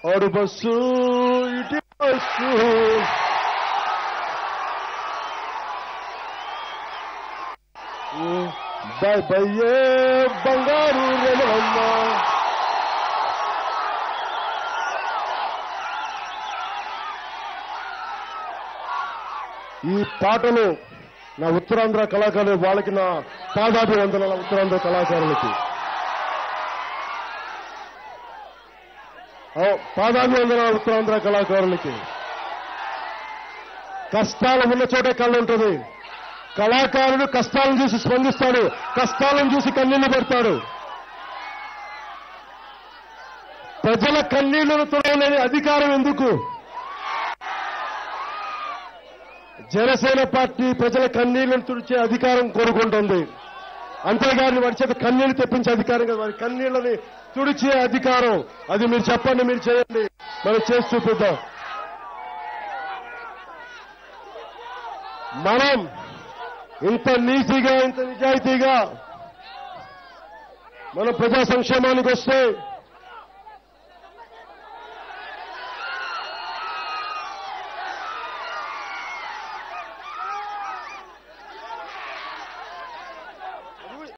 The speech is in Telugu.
ఆడు బస్సు ఇటు బస్సు బై బయ్యే బంగారు రమణమ్మ ఈ పాటను నా ఉత్తరాంధ్ర కళాకారులు వాళ్ళకి నా పాదాభివందనాల ఉత్తరాంధ్ర కళాకారులకి ఓ, పాదాభివందనాల ఉత్తరాంధ్ర కళాకారులకి కష్టాలు ఉన్న చోటే కళ్ళు ఉంటుంది కళాకారుడు కష్టాలను చూసి స్పందిస్తాడు కష్టాలను చూసి కన్నీళ్లు పెడతాడు ప్రజల కన్నీళ్లను తుడవలేని అధికారం ఎందుకు జనసేన పార్టీ ప్రజల కన్నీళ్లను తుడిచే అధికారం కోరుకుంటుంది అంతేగాని వారి చేత కన్నీళ్లు తెప్పించే అధికారం కాదు వారి కన్నీళ్లని తుడిచే అధికారం అది మీరు చెప్పండి మీరు చేయండి మనం చేసి చూపిద్దాం మనం ఇంత నీతిగా ఇంత నిజాయితీగా మన ప్రజా సంక్షేమానికి వస్తే